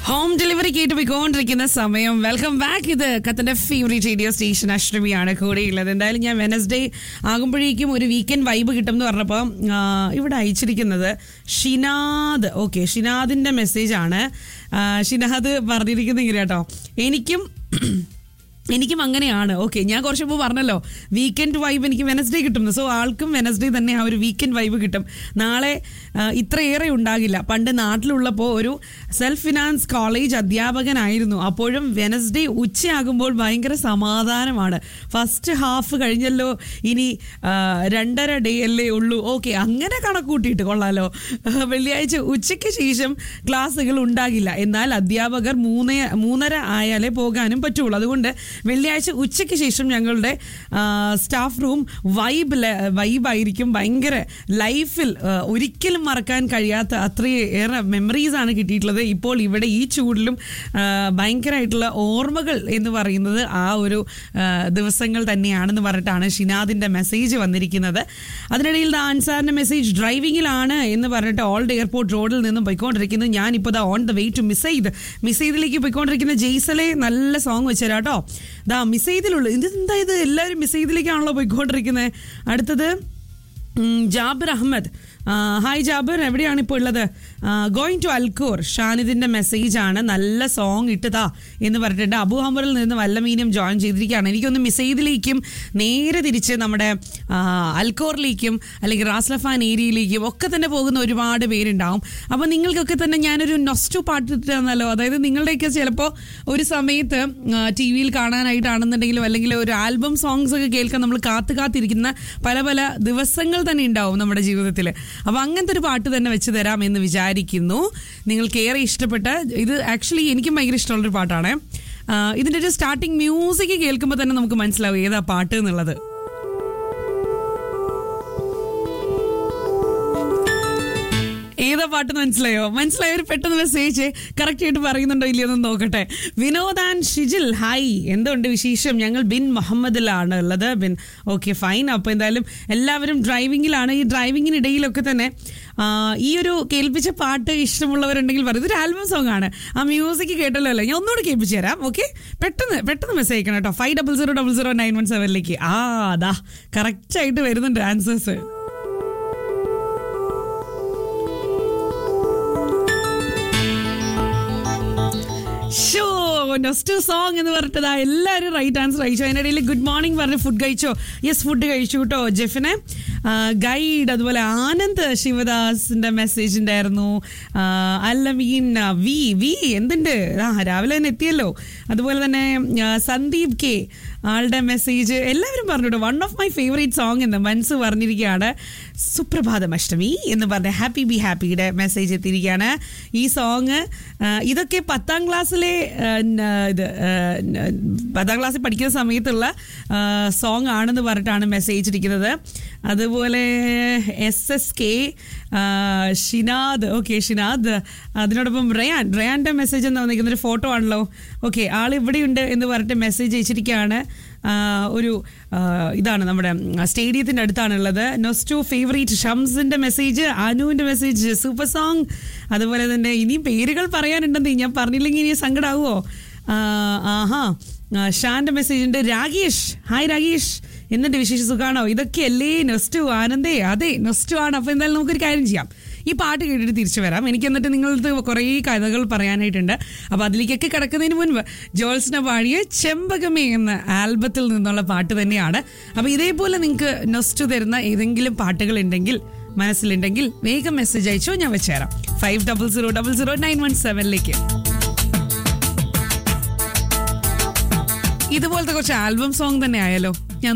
home delivery കേട്ട് പോയിക്കൊണ്ടിരിക്കുന്ന സമയം വെൽക്കം ബാക്ക് ഇത് കത്തന്റെ ഫേവറേറ്റ് റേഡിയോ സ്റ്റേഷൻ അഷ്ടമിയാണ് കൂടെയുള്ളത് എന്തായാലും ഞാൻ വെനസ്ഡേ ആകുമ്പോഴേക്കും ഒരു വീക്കെൻഡ് വൈബ് കിട്ടും എന്ന് പറഞ്ഞപ്പോൾ ആ, ഇവിടെ അയച്ചിരിക്കുന്നത് ഷിനാദ് ഓക്കെ ഷിനാദിന്റെ മെസ്സേജ് ആണ് ആ, ഷിനാദ് പറഞ്ഞിരിക്കുന്നത് ഇങ്ങനെ കേട്ടോ എനിക്കും എനിക്കും അങ്ങനെയാണ് ഓക്കെ ഞാൻ കുറച്ച് മുമ്പ് പറഞ്ഞല്ലോ വീക്കെൻഡ് വൈബ് എനിക്ക് വെനസ്ഡേ കിട്ടും സോ ആൾക്കും വെനസ്ഡേ തന്നെ ആ ഒരു വീക്കെൻഡ് വൈബ് കിട്ടും നാളെ ആ, ഇത്രയേറെ ഉണ്ടാകില്ല പണ്ട് നാട്ടിലുള്ളപ്പോൾ ഒരു സെൽഫ് ഫിനാൻസ് കോളേജ് അധ്യാപകനായിരുന്നു അപ്പോഴും വെനസ്ഡേ ഉച്ചയാകുമ്പോൾ ഭയങ്കര സമാധാനമാണ് ഫസ്റ്റ് ഹാഫ് കഴിഞ്ഞല്ലോ ഇനി ആ, രണ്ടര ഡേ അല്ലേ ഉള്ളൂ ഓക്കെ അങ്ങനെ കണക്കൂട്ടിയിട്ട് കൊള്ളാലോ വെള്ളിയാഴ്ച ഉച്ചയ്ക്ക് ശേഷം ക്ലാസ്സുകൾ ഉണ്ടാകില്ല എന്നാൽ അധ്യാപകർ മൂന്നേ മൂന്നര ആയാലേ പോകാനും പറ്റുള്ളൂ അതുകൊണ്ട് വെള്ളിയാഴ്ച ഉച്ചയ്ക്ക് ശേഷം ഞങ്ങളുടെ സ്റ്റാഫ് റൂം വൈബ് വൈബായിരിക്കും ഭയങ്കര ലൈഫിൽ ആ, ഒരിക്കലും മറക്കാൻ കഴിയാത്ത അത്രയേറെ മെമ്മറീസ് ആണ് കിട്ടിയിട്ടുള്ളത് ഇപ്പോൾ ഇവിടെ ഈ ചൂടിലും ആ, ഭയങ്കരമായിട്ടുള്ള ഓർമ്മകൾ എന്ന് പറയുന്നത് ആ ഒരു ആ, ദിവസങ്ങൾ തന്നെയാണെന്ന് പറഞ്ഞിട്ടാണ് ഷിനാദിന്റെ മെസ്സേജ് വന്നിരിക്കുന്നത് അതിനിടയിൽ ദാ അൻസാറിന്റെ മെസ്സേജ് ഡ്രൈവിംഗിലാണ് എന്ന് പറഞ്ഞിട്ട് ഓൾഡ് എയർപോർട്ട് റോഡിൽ നിന്നും പോയിക്കൊണ്ടിരിക്കുന്നത് ഞാനിപ്പോൾ ദാ on the way to miss ചെയ്ത് മിസ് ചെയ്തിലേക്ക് പോയിക്കൊണ്ടിരിക്കുന്ന ജെയ്സലെ നല്ല സോങ് വെച്ചുതരാം കേട്ടോ ദാ മിസ് ചെയ്തിലുള്ളൂ ഇത് എന്താ ഇത് എല്ലാവരും മിസ് ചെയ്തിലേക്കാണല്ലോ പോയിക്കൊണ്ടിരിക്കുന്നത് അടുത്തത് ഉം, ജാബിർ അഹമ്മദ് ആ, ഹായ് ജാബിർ എവിടെയാണ് ഇപ്പോൾ ഉള്ളത് ഗോയിങ് ടു അൽക്കൂർ ഷാനിദിന്റെ മെസ്സേജ് ആണ് നല്ല സോങ് ഇട്ടതാ എന്ന് പറഞ്ഞിട്ടുണ്ട് അബു ഹമറിൽ നിന്ന് വല്ലമീനും ജോയിൻ ചെയ്തിരിക്കുകയാണ് എനിക്കൊന്ന് മിസൈദിലേക്കും നേരെ തിരിച്ച് നമ്മുടെ ആ, അൽക്കോറിലേക്കും അല്ലെങ്കിൽ റാസ്ലഫാൻ ഏരിയയിലേക്കും ഒക്കെ തന്നെ പോകുന്ന ഒരുപാട് പേരുണ്ടാവും അപ്പോൾ നിങ്ങൾക്കൊക്കെ തന്നെ ഞാനൊരു നൊസ്റ്റു പാട്ട് ഇട്ട് തന്നല്ലോ അതായത് നിങ്ങളുടെയൊക്കെ ചിലപ്പോൾ ഒരു സമയത്ത് ടി വിയിൽ കാണാനായിട്ടാണെന്നുണ്ടെങ്കിലും അല്ലെങ്കിൽ ഒരു ആൽബം സോങ്സ് ഒക്കെ കേൾക്കാൻ നമ്മൾ കാത്തു കാത്തിരിക്കുന്ന പല പല ദിവസങ്ങൾ തന്നെ ഉണ്ടാവും നമ്മുടെ ജീവിതത്തിൽ അപ്പോൾ അങ്ങനത്തെ ഒരു പാട്ട് തന്നെ വെച്ച് തരാം എന്ന് വിചാരിക്കുന്നു നിങ്ങൾക്ക് ഏറെ ഇഷ്ടപ്പെട്ട ഇത് ആക്ച്വലി എനിക്കും ഭയങ്കര ഇഷ്ടമുള്ളൊരു പാട്ടാണ് ആ, ഇതിന്റെ ഒരു സ്റ്റാർട്ടിങ് മ്യൂസിക് കേൾക്കുമ്പോൾ തന്നെ നമുക്ക് മനസ്സിലാവും ഏതാ പാട്ട് എന്നുള്ളത് ഏതാ പാട്ട് മനസ്സിലായോ മനസ്സിലായോ ഒരു പെട്ടെന്ന് മെസ്സേജ് കറക്റ്റ് ആയിട്ട് പറയുന്നുണ്ടോ ഇല്ലയോ എന്ന് നോക്കട്ടെ വിനോദ് ആൻഡ് ഷിജിൽ ഹായ് എന്തുണ്ട് വിശേഷം ഞങ്ങൾ ബിൻ മുഹമ്മദിലാണ് ഉള്ളത് ബിൻ ഓക്കെ ഫൈൻ അപ്പോൾ എന്തായാലും എല്ലാവരും ഡ്രൈവിങ്ങിലാണ് ഈ ഡ്രൈവിങ്ങിനിടയിലൊക്കെ തന്നെ ആ, ഈ ഒരു കേൾപ്പിച്ച പാട്ട് ഇഷ്ടമുള്ളവരുണ്ടെങ്കിൽ പറയും ഇതൊരു ആൽബം സോങ് ആണ് ആ മ്യൂസിക് കേട്ടല്ലോ അല്ലേ ഞാൻ ഒന്നുകൂടെ കേൾപ്പിച്ചു തരാം ഓക്കെ പെട്ടെന്ന് പെട്ടെന്ന് മെസ്സേജ് അയക്കണം കേട്ടോ five double zero double zero nine one സെവനിലേക്ക് ആ അതാ കറക്റ്റ് ആയിട്ട് വരുന്നുണ്ട് ആൻസേഴ്സ് ഷോ നൊസ്റ്റു സോങ് എന്ന് പറഞ്ഞിട്ടതാ എല്ലാവരും റൈറ്റ് ആൻസർ അയച്ചു അതിനിടയിൽ ഗുഡ് മോർണിംഗ് പറഞ്ഞ് ഫുഡ് കഴിച്ചോ യെസ് ഫുഡ് കഴിച്ചു കേട്ടോ ജെഫിനെ ഗൈഡ് അതുപോലെ ആനന്ദ് ശിവദാസിന്റെ മെസ്സേജ് ഉണ്ടായിരുന്നു ആ, അല്ലമീൻ ആ, വി വി എന്തുണ്ട് ആ രാവിലെ തന്നെ എത്തിയല്ലോ അതുപോലെ തന്നെ ആ, സന്ദീപ് കെ ആളുടെ മെസ്സേജ് എല്ലാവരും പറഞ്ഞു one of my favourite song എന്ന് മനസ്സ് പറഞ്ഞിരിക്കുകയാണ് സുപ്രഭാതം അഷ്ടമി എന്ന് പറഞ്ഞ ഹാപ്പി ബി ഹാപ്പിയുടെ മെസ്സേജ് എത്തിയിരിക്കുകയാണ് ഈ സോങ് ഇതൊക്കെ പത്താം ക്ലാസ്സിലെ ആ, ന- ഇത് ആ, ന- പത്താം ക്ലാസ്സിൽ പഠിക്കുന്ന സമയത്തുള്ള സോങ് ആണെന്ന് പറഞ്ഞിട്ടാണ് മെസ്സേജ് ഇരിക്കുന്നത് അതുപോലെ S S K Shinad okay Shinad അതിനോടൊപ്പം റയാൻ റയാൻ്റെ മെസ്സേജ് എന്താ വന്നിരിക്കുന്നത് ഒരു ഫോട്ടോ ആണല്ലോ ഓക്കെ ആൾ ഇവിടെയുണ്ട് എന്ന് പറഞ്ഞിട്ട് മെസ്സേജ് അയച്ചിരിക്കുകയാണ് ആ, ഒരു ആ, ഇതാണ് നമ്മുടെ സ്റ്റേഡിയത്തിൻ്റെ അടുത്താണുള്ളത് നൊസ്റ്റു ഫേവറേറ്റ് ഷംസിൻ്റെ മെസ്സേജ് അനുവിൻ്റെ മെസ്സേജ് സൂപ്പർ സോങ് അതുപോലെ തന്നെ ഇനിയും പേരുകൾ പറയാനുണ്ടെന്ന് ഞാൻ പറഞ്ഞില്ലെങ്കിൽ ഇനി സങ്കടമാവുമോ ആ, ആഹാ ആ, ഷാന്റെ മെസ്സേജ് ഉണ്ട് രാഗേഷ് ഹായ് രാഗേഷ് എന്നിട്ട് വിശേഷ സുഖാണോ ഇതൊക്കെയല്ലേ നെസ്റ്റു ആനന്ദേ അതെ നെസ്റ്റു ആണ് അപ്പോൾ എന്തായാലും നമുക്കൊരു കാര്യം ചെയ്യാം ഈ പാട്ട് കേട്ടിട്ട് തിരിച്ചു വരാം എനിക്ക് എന്നിട്ട് നിങ്ങളത് കുറേ കഥകൾ പറയാനായിട്ടുണ്ട് അപ്പോൾ അതിലേക്കൊക്കെ കിടക്കുന്നതിന് മുൻപ് ജോൾസിനെ പാടിയ ചെമ്പകമേ എന്ന ആൽബത്തിൽ നിന്നുള്ള പാട്ട് തന്നെയാണ് അപ്പോൾ ഇതേപോലെ നിങ്ങൾക്ക് നെസ്റ്റു തരുന്ന ഏതെങ്കിലും പാട്ടുകൾ ഉണ്ടെങ്കിൽ മനസ്സിലുണ്ടെങ്കിൽ വേഗം മെസ്സേജ് അയച്ചോ ഞാൻ വെച്ചുതരാം five double zero double zero nine one സെവനിലേക്ക് ഇതുപോലത്തെ കുറച്ച് ആൽബം സോങ് തന്നെ ആയാലോ